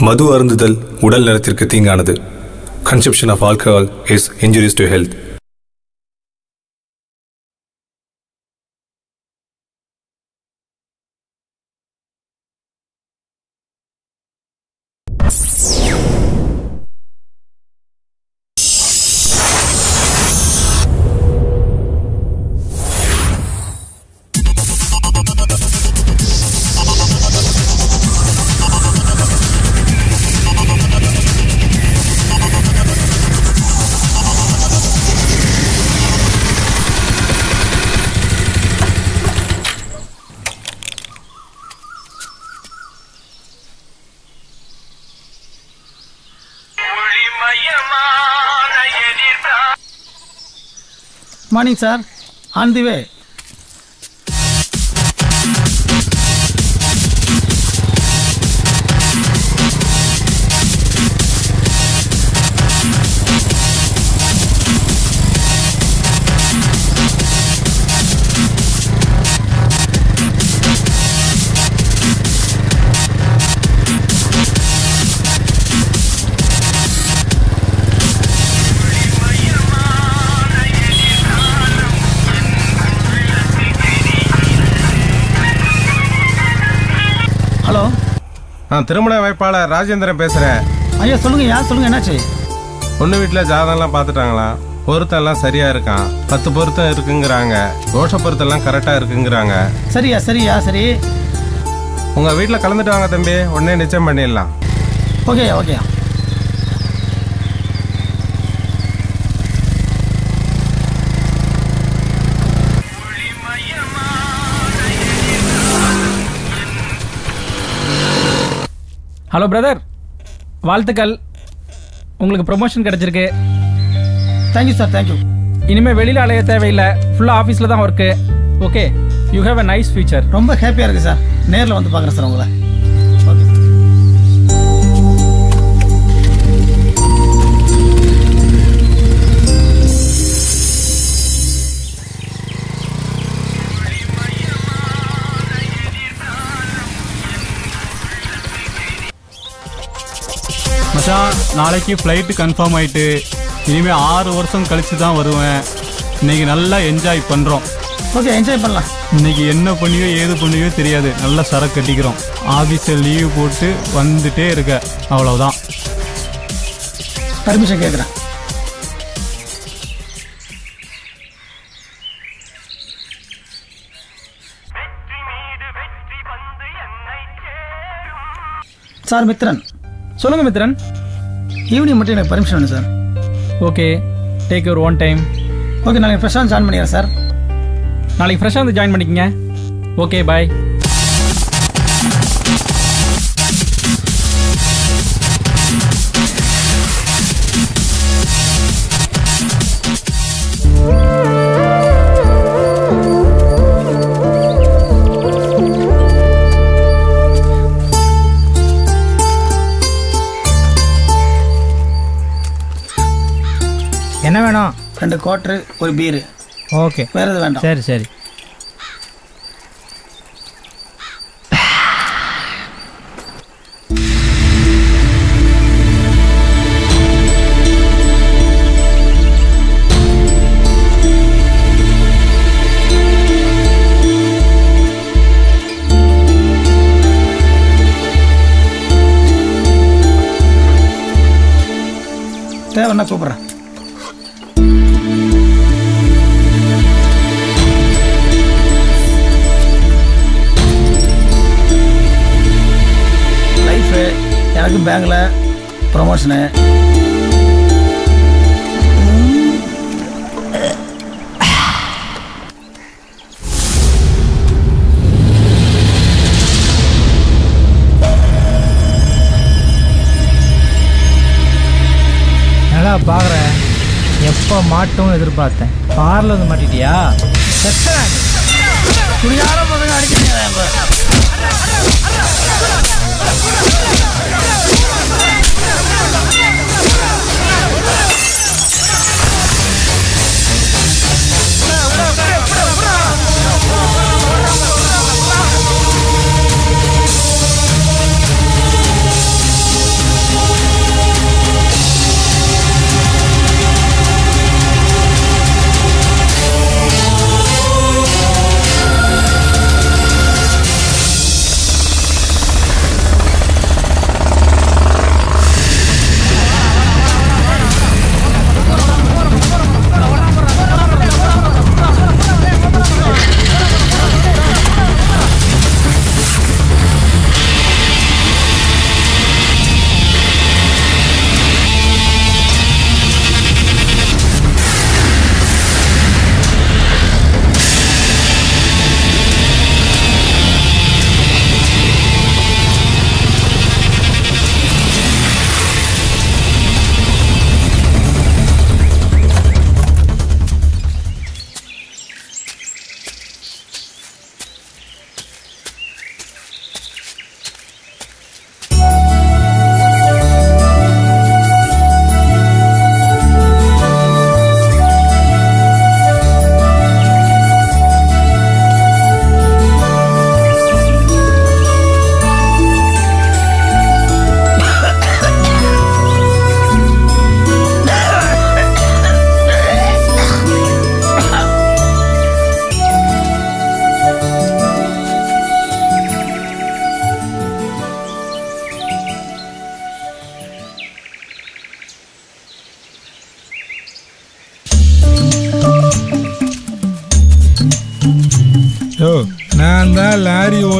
மது அருந்துதல் உடல் நலத்திற்கு தீங்கானது consumption of alcohol is injurious to health morning sir on the way hello நான் திருமண வாய்ப்பாளர் ராஜேந்திரன் பேசுகிறேன் ஐயா சொல்லுங்க யார் சொல்லுங்க என்னாச்சு பொண்ணு வீட்டில் ஜாதகம்லாம் பார்த்துட்டாங்களா பொருத்தம்லாம் சரியா இருக்கான் பத்து பொருத்தம் இருக்குங்கிறாங்க தோஷ பொருத்தம்லாம் கரெக்டாக இருக்குங்கிறாங்க சரியா சரியா சரி உங்கள் வீட்டில் கலந்துட்டு வாங்க தம்பி உடனே நிச்சயம் பண்ணிடலாம் ஓகே ஓகே ஹலோ பிரதர் வாழ்த்துக்கள் உங்களுக்கு ப்ரொமோஷன் கிடைச்சிருக்கு தேங்க்யூ சார் தேங்க்யூ இனிமேல் வெளியில் அலைய தேவையில்லை ஃபுல்லாக ஆஃபீஸில் தான் work okay you have a nice future ரொம்ப ஹாப்பியாக இருக்கு சார் நேரில் வந்து பார்க்குறேன் சார் உங்களை ஓகே மச்சான் நாளைக்கு ஃப்ளைட்டு கன்ஃபார்ம் ஆயிட்டு இனிமேல் ஆறு வருஷம் கழிச்சு தான் வருவேன் இன்னைக்கு நல்லா என்ஜாய் பண்ணுறோம் ஓகே என்ஜாய் பண்ணலாம் இன்னைக்கு என்ன பண்ணியோ ஏது பண்ணியோ தெரியாது நல்லா சரக்கு கட்டிக்கிறோம் ஆஃபீஸில் லீவ் போட்டு வந்துட்டே இருக்க அவ்வளவுதான் பர்மிஷன் கேட்குறேன் சார் மித்ரன் சொல்லுங்கள் மித்ரன் ஈவினிங் மட்டும் எனக்கு பர்மிஷன் வேணும் sir okay take your own time okay நாளைக்கு ஃப்ரெஷ்ஷாக ஜாயின் பண்ணிடுறேன் சார் நாளைக்கு ஃப்ரெஷ்ஷாக வந்து ஜாயின் பண்ணிக்கங்க ஓகே பாய் என்ன வேணும் ரெண்டு குவாட்ரு ஒரு பீரு ஓகே வேறு எதுவும் வேண்டாம் சரி சரி தேவைன்னா கூப்பிட்றேன் லைஃபு எனக்கு பேங்கில் ப்ரொமோஷனு நல்லா பார்க்குறேன் எப்போ மாட்டும் எதிர்பார்த்தேன் காரில் வந்து மாட்டிட்டியா செத்தேன். குடியார பசங்க அடிக்கிறீங்க இப்போ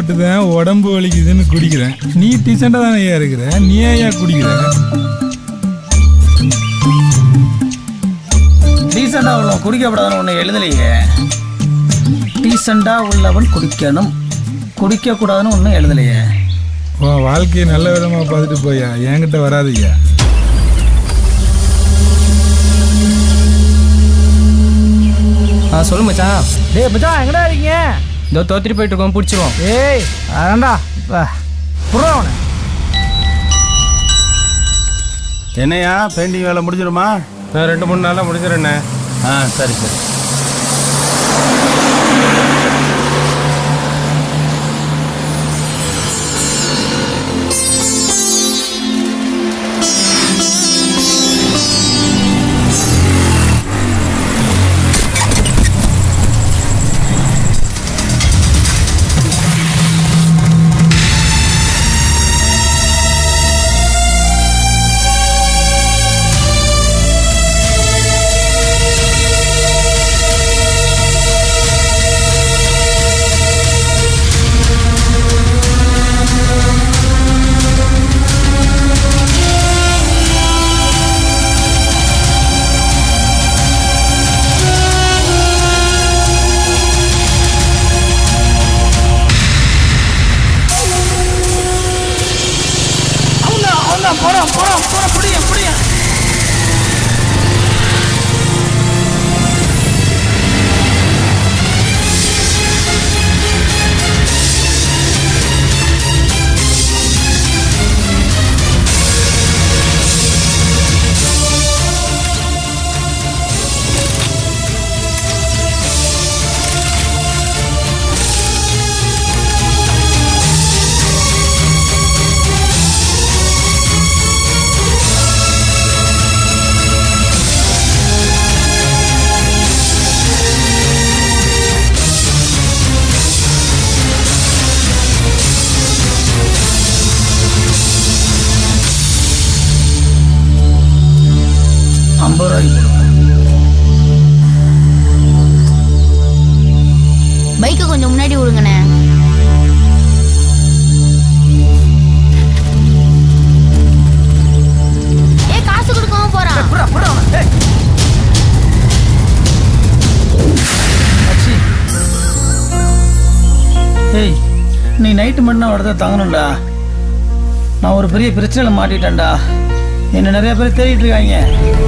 போட்டு தான் உடம்பு வலிக்குதுன்னு குடிக்கிறேன் நீ டீசெண்டாக தானே ஐயா இருக்கிற நீ ஏன் குடிக்கிற டீசெண்டாக உள்ளவன் குடிக்கப்படாதுன்னு ஒன்று எழுதலையே டீசெண்டாக உள்ளவன் குடிக்கணும் குடிக்கக்கூடாதுன்னு ஒன்றும் எழுதலையே உன் வாழ்க்கையை நல்ல விதமாக பார்த்துட்டு போயா என்கிட்ட வராதய்யா ஆ சொல்லு மச்சான் டேய் மச்சான் எங்கடா இருக்கீங்க இதோ தோத்திட்டு போயிட்டு இருக்கோம் பிடிச்சிருவோம் ஏய் அதான்டா புறா அவனை என்னையா பெயிண்டிங் வேலை முடிஞ்சிருமா நான் ரெண்டு மூணு நாளாக முடிஞ்சிடண்ணே ஆ சரி சரி அவன்தான் அவன்தான் போகிறான் போகிறான் போகிறான் பிடிங்க பிடிங்க ஐம்பது ரூபாய்க்கு போடுங்க பைக்கை கொஞ்சம் முன்னாடி விடுங்கண்ணே ஏ காசு கொடுக்காம போறான் புறா புறா அவனை ஏய் மச்சி. ஏய் நீ நைட்டு மட்டும் நான் இடத்துல தங்கணும்டா நான் ஒரு பெரிய பிரச்சனையில் மாட்டிட்டேன்டா என்ன நிறைய பேர் தேடிட்டு இருக்காங்க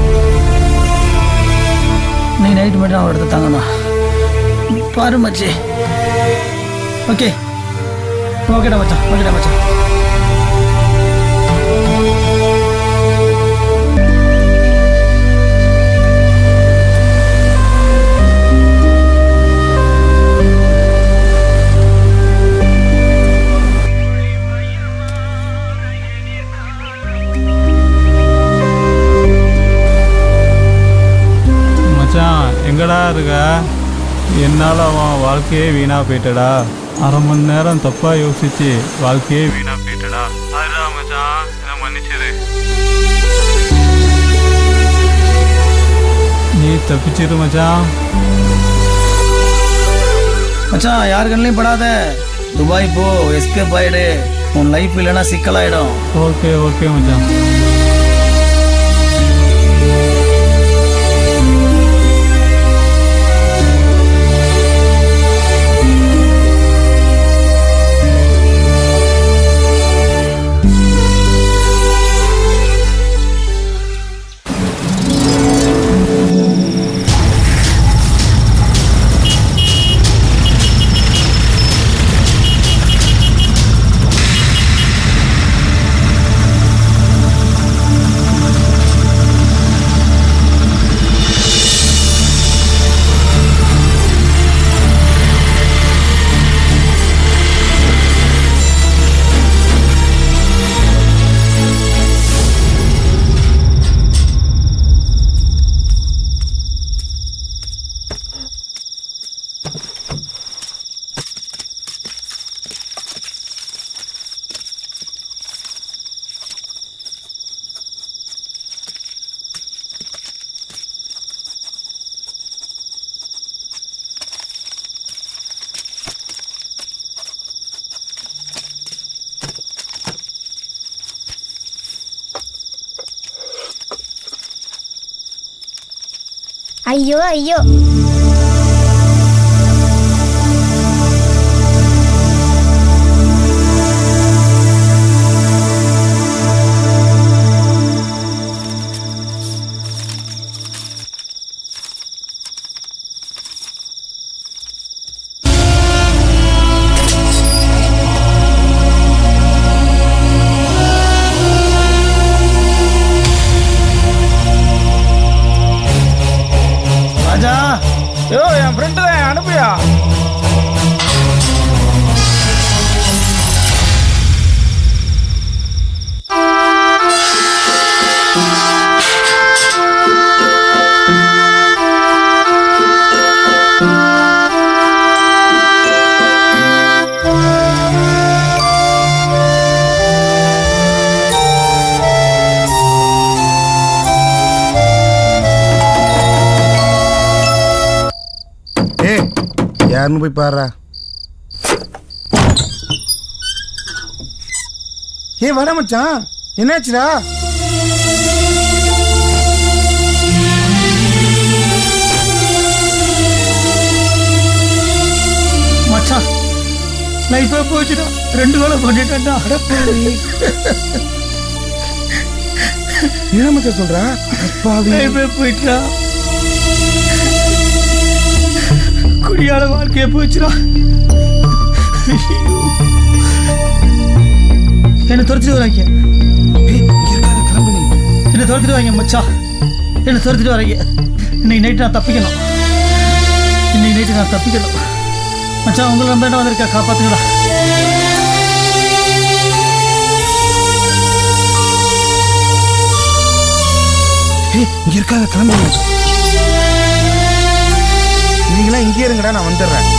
நீ நைட்டு மட்டும் நான் ஒரு இடத்துல தங்கணும் பாரு மச்சி ஓகே ஓகேடா மச்சான் ஓகேடா மச்சான் மச்சான் எங்கடா இருக்க என்னால் அவன் வாழ்க்கையே வீணாக போயிட்டடா அரை மணி நேரம் தப்பாக யோசிச்சு வாழ்க்கையே வீணாக போயிட்டடா அதுதான் மச்சான் என்னை மன்னிச்சிரு நீ தப்பிச்சிரு மச்சான் மச்சான் யார் கண்ணிலையும் படாத துபாய் போ எஸ்கேப் ஆயிடு உன் லைஃப் இல்லைன்னா சிக்கலாயிடும் ஓகே ஓகே மச்சான் ஏ ஐயோ ஐயோ ராஜா யோ என் ஃப்ரெண்டு தான் அனுப்பியா ஏய் யாருன்னு போய் பாடுறா ஏய் வட மச்சான் என்னாச்சுடா மச்சான் லைஃபே போச்சுடா ரெண்டு வேலை பண்ணிட்டேன்டா என்ன மச்சான் சொல்றா அப்பாவி லைஃபே போயிட்டா குடியால வாழ்க்கையே போச்சுடா என்ன துரத்திட்டு வராங்க என்ன துரத்திட்டு வாங்க மச்சான் என்ன துரத்திட்டு வராங்க இன்னைக்கு நைட்டு நான் தப்பிக்கணும் இன்னைக்கு நைட்டு நான் தப்பிக்கணும் மச்சான் உங்களை நம்ப என்ன வந்திருக்கா காப்பாத்துங்களா ஏய் இங்க இருக்காத கிளம்புங்க நீங்களாம் இங்கே இருங்கடா நான் வந்துடுறேன்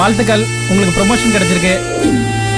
வாழ்த்துக்கள் உங்களுக்கு ப்ரொமோஷன் கிடைச்சிருக்கு